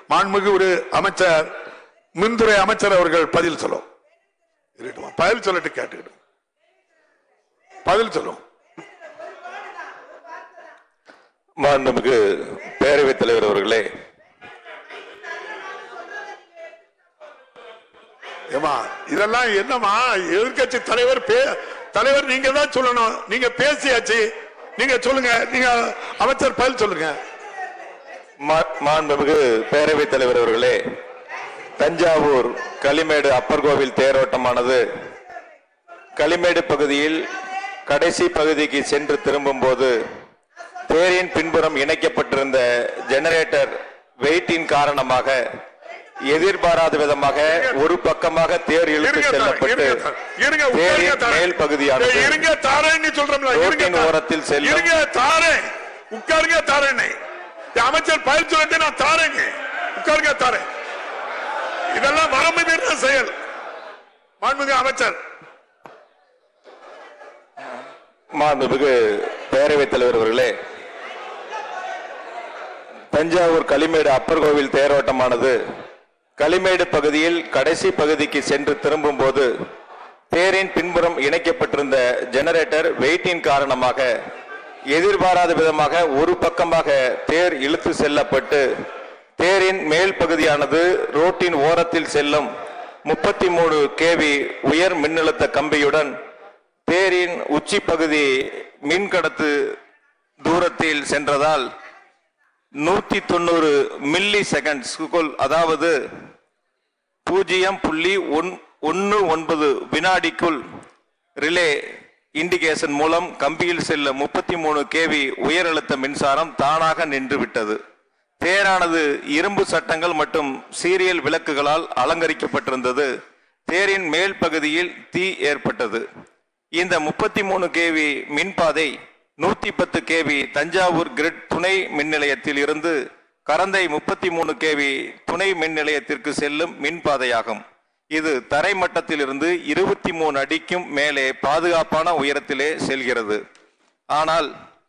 மாண்புமிகு ஒரு அமைச்சர் மின்துறை அமைச்சர் அவர்கள் பதில் சொல்லும் இருக்கட்டுமா பதில் சொல்லட்டு கேட்டுக்கிட்டு பதில் சொல்லும் மாண்புமிகு பேரவைத் தலைவர் அவர்களே ஏமா இதெல்லாம் என்னமா எதிர்க்கட்சி தலைவர் பே- தலைவர் நீங்க தான் சொல்லணும் நீங்க பேசியாச்சு நீங்க சொல்லுங்க நீங்க அமைச்சர் பதில் சொல்லுங்க மா- மாண்புமிகு பேரவைத் தலைவர் அவர்களே தஞ்சாவூர் களிமேடு அப்பர் கோவில் தேரோட்டமானது களிமேடு பகுதியில் கடைசி பகுதிக்கு சென்று திரும்பும் போது தேரின் பின்புறம் இணைக்கப்பட்டிருந்த ஜெனரேட்டர் வெயிட்டின் காரணமாக எதிர்பாராத விதமாக ஒரு பக்கமாக தேர் இழுத்து இருங்க தாரேன், செல்லப்பட்டு இருங்க தாரேன், இருங்க உட்காருங்க தேரின் தாரேன். மேல் பகுதியானது ஏய், இருங்க தாரேன்னு சொல்றோம்ல இருங்க ரோட்டின் தாரேன். ஓரத்தில் செல்லும். இருங்க தாரேன் உட்காருங்க தாரேன் அமைச்சர் பதில் சொல்லிட்டு நான் தாரேங்க உட்காருங்க தாரேன் இதெல்லாம் வரம்பு மீறின செயல் மாண்புமிகு அமைச்சர் மாண்புமிகு பேரவைத் தலைவர் அவர்களே தஞ்சாவூர் களிமேடு அப்பர் கோவில் தேரோட்டமானது களிமேடு பகுதியில் கடைசி பகுதிக்கு சென்று திரும்பும் போது தேரின் பின்புறம் இணைக்கப்பட்டிருந்த ஜெனரேட்டர் வெயிட்டின் காரணமாக எதிர்பாராத விதமாக ஒரு பக்கமாக தேர் இழுத்து செல்லப்பட்டு தேரின் மேல் பகுதியானது ரோட்டின் ஓரத்தில் செல்லும் முப்பத்தி மூணு கேவி உயர் மின்னழுத்த கம்பியுடன் தேரின் உச்சி பகுதி மின்கடத்து தூரத்தில் சென்றதால் நூத்தி தொண்ணூறு மில்லி செகண்ட்ஸ்க்குள் அதாவது பூஜ்ஜியம் புள்ளி ஒன் ஒன்று ஒன்பது வினாடிக்குள் ரிலே இண்டிகேஷன் மூலம் கம்பியில் செல்லும் முப்பத்தி மூணு கேவி உயர் அழுத்த மின்சாரம் தானாக நின்று விட்டது தேரானது இரும்பு சட்டங்கள் மற்றும் சீரியல் விளக்குகளால் அலங்கரிக்கப்பட்டிருந்தது தேரின் மேல் பகுதியில் தீ ஏற்பட்டது இந்த முப்பத்தி மூணு கேவி மின்பாதை நூத்தி பத்து கேவி தஞ்சாவூர் கிரிட் துணை மின் நிலையத்தில் இருந்து கரந்தை முப்பத்தி மூணு கேவி துணை மின் நிலையத்திற்கு செல்லும் மின்பாதையாகும் இது தரைமட்டத்திலிருந்து இருபத்தி மூணு அடிக்கும் மேலே பாதுகாப்பான உயரத்திலே செல்கிறது ஆனால்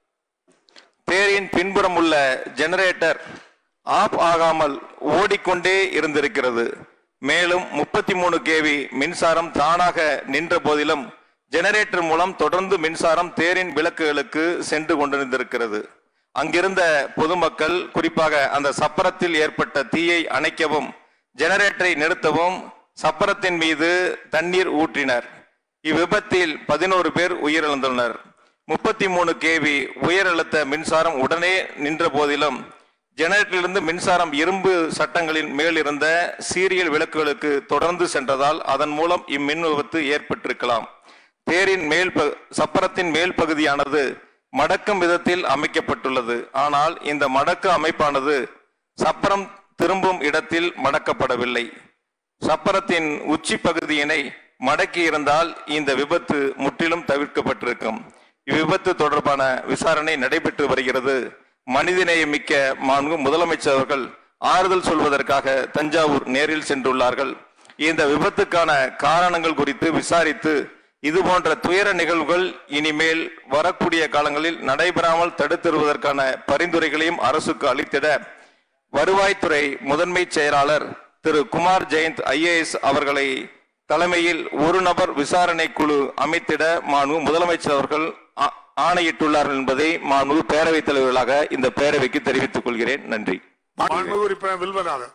தேரின் பின்புறம் உள்ள ஜெனரேட்டர் ஆஃப் ஆகாமல் ஓடிக்கொண்டே இருந்திருக்கிறது மேலும் முப்பத்தி மூணு கேவி மின்சாரம் தானாக நின்ற போதிலும் ஜெனரேட்டர் மூலம் தொடர்ந்து மின்சாரம் தேரின் விளக்குகளுக்கு சென்று கொண்டிருந்திருக்கிறது அங்கிருந்த பொதுமக்கள் குறிப்பாக அந்த சப்பரத்தில் ஏற்பட்ட தீயை அணைக்கவும் ஜெனரேட்டரை நிறுத்தவும் சப்பரத்தின் மீது தண்ணீர் ஊற்றினர் இவ்விபத்தில் பதினோரு பேர் உயிரிழந்துள்ளனர் முப்பத்தி மூணு கேவி உயர் அழுத்த மின்சாரம் உடனே நின்ற போதிலும் ஜெனரேட்டரிலிருந்து மின்சாரம் இரும்பு சட்டங்களின் மேல் இருந்த சீரியல் விளக்குகளுக்கு தொடர்ந்து சென்றதால் அதன் மூலம் இம்மின் விபத்து ஏற்பட்டிருக்கலாம் தேரின் மேல் ப- சப்பரத்தின் மேல் பகுதியானது மடக்கும் விதத்தில் அமைக்கப்பட்டுள்ளது ஆனால் இந்த மடக்கு அமைப்பானது சப்பரம் திரும்பும் இடத்தில் மடக்கப்படவில்லை சப்பரத்தின் உச்சி பகுதியினை மடக்கி இருந்தால் இந்த விபத்து முற்றிலும் தவிர்க்கப்பட்டிருக்கும் இவ்விபத்து தொடர்பான விசாரணை நடைபெற்று வருகிறது மனிதநேயமிக்க மாண்பு முதலமைச்சர் அவர்கள் ஆறுதல் சொல்வதற்காக தஞ்சாவூர் நேரில் சென்றுள்ளார்கள் இந்த விபத்துக்கான காரணங்கள் குறித்து விசாரித்து இது போன்ற துயர நிகழ்வுகள் இனிமேல் வரக்கூடிய காலங்களில் நடைபெறாமல் தடுத்திருவதற்கான பரிந்துரைகளையும் அரசுக்கு அளித்திட வருவாய்த்துறை முதன்மை செயலாளர் திரு குமார் ஜெயந்த் ஐஏஎஸ் அவர்களை தலைமையில் ஒரு நபர் விசாரணை குழு அமைத்திட மாண்பு முதலமைச்சர் அவர்கள் ஆ- ஆணையிட்டுள்ளார்கள் என்பதை மாண்பு பேரவைத் தலைவர்களாக இந்த பேரவைக்கு தெரிவித்துக் கொள்கிறேன் நன்றி மாண்புமிகு உறுப்பினர் வில்வநாதன்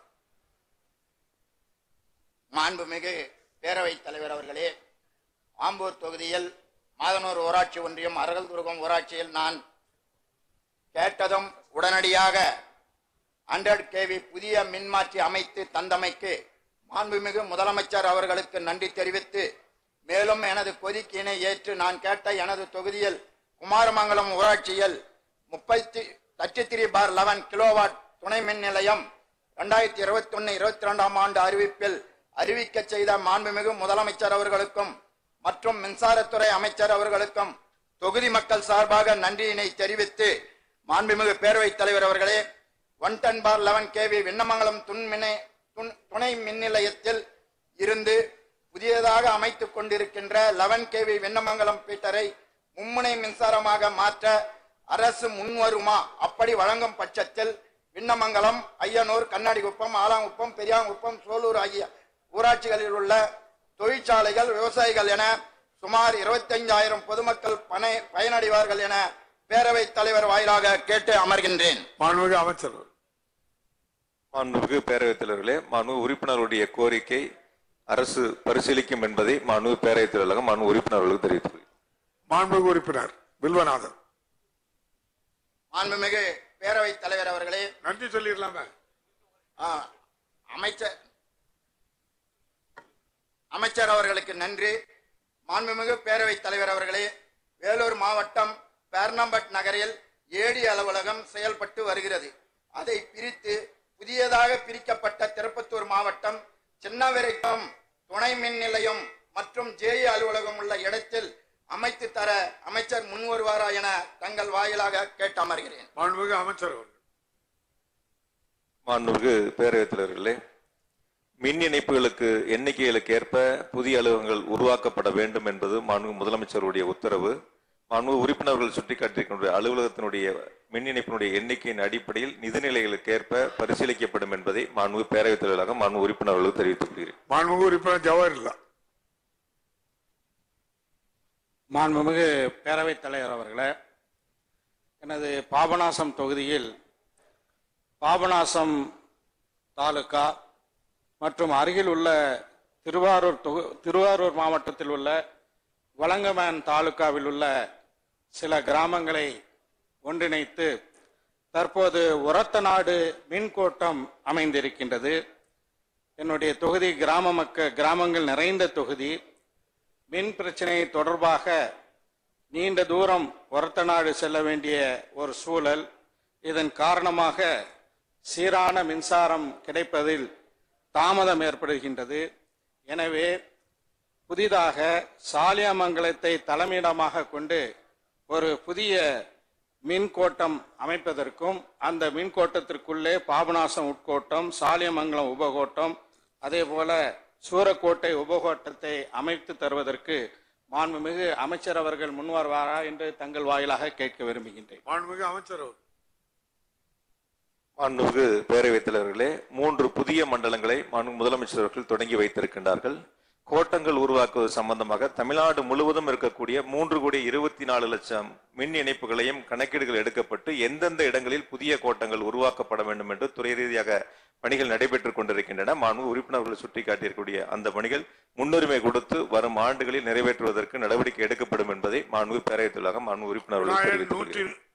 மாண்புமிகு பேரவைத் தலைவர் அவர்களே ஆம்பூர் தொகுதியில் மாதனூர் ஊராட்சி ஒன்றியம் அரகல்துருகம் ஊராட்சியில் நான் கேட்டதும் உடனடியாக ஹண்ட்ரட் கேவி புதிய மின்மாற்றி அமைத்து தந்தமைக்கு மாண்புமிகு முதலமைச்சர் அவர்களுக்கு நன்றி தெரிவித்து மேலும் எனது கோரிக்கையினை ஏற்று நான் கேட்ட எனது தொகுதியில் குமாரமங்கலம் ஊராட்சியில் முப்பத்தி thirty three bar eleven kilowatt துணை மின் நிலையம் ரெண்டாயிரத்தி இருபத்தி ஒன்னு இருபத்தி ரெண்டாம் ஆண்டு அறிவிப்பில் அறிவிக்க செய்த மாண்புமிகு முதலமைச்சர் அவர்களுக்கும் மற்றும் மின்சாரத்துறை அமைச்சர் அவர்களுக்கும் தொகுதி மக்கள் சார்பாக நன்றியினை தெரிவித்து மாண்புமிகு பேரவைத் தலைவர் அவர்களே one ten bar eleven KV Vinnamangalam துண்மினை துண்- துணை மின் நிலையத்தில் இருந்து புதியதாக அமைத்துக் கொண்டிருக்கின்ற லெவன் கேவி விண்ணமங்கலம் பீட்டரை மும்முனை மின்சாரமாக மாற்ற அரசு முன்வருமா அப்படி வழங்கும் பட்சத்தில் விண்ணமங்கலம் ஐயனூர் கண்ணாடிக்குப்பம் ஆலாங்குப்பம் பெரியாங்குப்பம் சோலூர் ஆகிய ஊராட்சிகளில் உள்ள தொழிற்சாலைகள் விவசாயிகள் என சுமார் இருபத்தைந்தாயிரம் பொதுமக்கள் பனை பயனடைவார்கள் என பேரவைத் தலைவர் வாயிலாக கேட்டு அமர்கின்றேன் மாண்புமிகு அமைச்சர் மாண்புமிகு பேரவைத் தலைவர்களே மாண்பு உறுப்பினருடைய கோரிக்கை அரசு பரிசீலிக்கும் என்பதை மாண்பு பேரவைத் தலைவராக மாண்பு உறுப்பினர்களுக்கு தெரிவித்துள்ளேன் மாண்புமிகு உறுப்பினர் வில்வநாதன் மாண்புமிகு பேரவைத் தலைவர் அவர்களே நன்றி சொல்லிடலாமே ஆ, அமைச்சர் அமைச்சர் அவர்களுக்கு நன்றி மாண்புமிகு பேரவைத் தலைவர் அவர்களே வேலூர் மாவட்டம் பேர்னம்பட் நகரில் ஏடி அலுவலகம் செயல்பட்டு வருகிறது அதை பிரித்து புதியதாக பிரிக்கப்பட்ட திருப்பத்தூர் மாவட்டம் சின்னவரைக்கம் துணை மின் நிலையம் மற்றும் ஜேஇ அலுவலகம் உள்ள இடத்தில் அமைத்து தர அமைச்சர் முன்வருவாரா என தங்கள் வாயிலாக கேட்டு அமர்கிறேன் மாண்புமிகு அமைச்சர் அவர்கள் மாண்புமிகு பேரவைத் தலைவர்களே மின் இணைப்புகளுக்கு எண்ணிக்கைகளுக்கு ஏற்ப புதிய அலுவலகங்கள் உருவாக்கப்பட வேண்டும் என்பது மாண்பு முதலமைச்சருடைய உத்தரவு மாண்பு உறுப்பினர்கள் சுட்டிக்காட்டியிருக்கின்ற அலுவலகத்தினுடைய மின் இணைப்பினுடைய எண்ணிக்கையின் அடிப்படையில் நிதிநிலைகளுக்கு ஏற்ப பரிசீலிக்கப்படும் என்பதை மாண்பு பேரவைத் தலைவராக மாண்பு உறுப்பினர்களுக்கு தெரிவித்துக் கொள்கிறேன் மாண்புமிகு உறுப்பினர் ஜவஹர்லா மாண்புமிகு பேரவைத் தலைவர் அவர்களே எனது பாபநாசம் தொகுதியில் பாபநாசம் தாலுகா மற்றும் அருகில் உள்ள திருவாரூர் தொகு திருவாரூர் மாவட்டத்தில் உள்ள வலங்கமேன் தாலுகாவில் உள்ள சில கிராமங்களை ஒன்றிணைத்து தற்போது உரத்தநாடு மின்கோட்டம் அமைந்திருக்கின்றது என்னுடைய தொகுதி கிராம மக்க கிராமங்கள் நிறைந்த தொகுதி மின் பிரச்சனை தொடர்பாக நீண்ட தூரம் ஒரத்தநாடு செல்ல வேண்டிய ஒரு சூழல் இதன் காரணமாக சீரான மின்சாரம் கிடைப்பதில் தாமதம் ஏற்படுகின்றது எனவே புதிதாக சாலியாமங்கலத்தை தலைமையிடமாக கொண்டு ஒரு புதிய மின்கோட்டம் அமைப்பதற்கும் அந்த மின்கோட்டத்திற்குள்ளே பாபநாசம் உட்கோட்டம் சாலியமங்கலம் உபகோட்டம் அதே போல சூரக்கோட்டை உபகோட்டத்தை அமைத்து தருவதற்கு மாண்புமிகு அமைச்சர் அவர்கள் முன்வருவாரா என்று தங்கள் வாயிலாக கேட்க விரும்புகின்றேன் மாண்புமிகு அமைச்சர் அவர்கள் மாண்புமிகு பேரவைத் தலைவர்களே மூன்று புதிய மண்டலங்களை மாண்பு முதலமைச்சர் அவர்கள் தொடங்கி வைத்திருக்கின்றார்கள் கோட்டங்கள் உருவாக்குவது சம்பந்தமாக தமிழ்நாடு முழுவதும் இருக்கக்கூடிய மூன்று கோடி இருபத்தி நாலு லட்சம் மின் இணைப்புகளையும் கணக்கீடுகள் எடுக்கப்பட்டு எந்தெந்த இடங்களில் புதிய கோட்டங்கள் உருவாக்கப்பட வேண்டும் என்று துறை ரீதியாக பணிகள் நடைபெற்றுக் கொண்டிருக்கின்றன மாண்பு உறுப்பினர்கள் சுட்டிக்காட்டியிருக்கக்கூடிய அந்த பணிகள் முன்னுரிமை கொடுத்து வரும் ஆண்டுகளில் நிறைவேற்றுவதற்கு நடவடிக்கை எடுக்கப்படும் என்பதை மாண்பு பேரவைத் தலைவராக மாண்பு உறுப்பினர்கள் விநாயகன் தெரிவித்துக் நூற்றி கொள்கிறேன்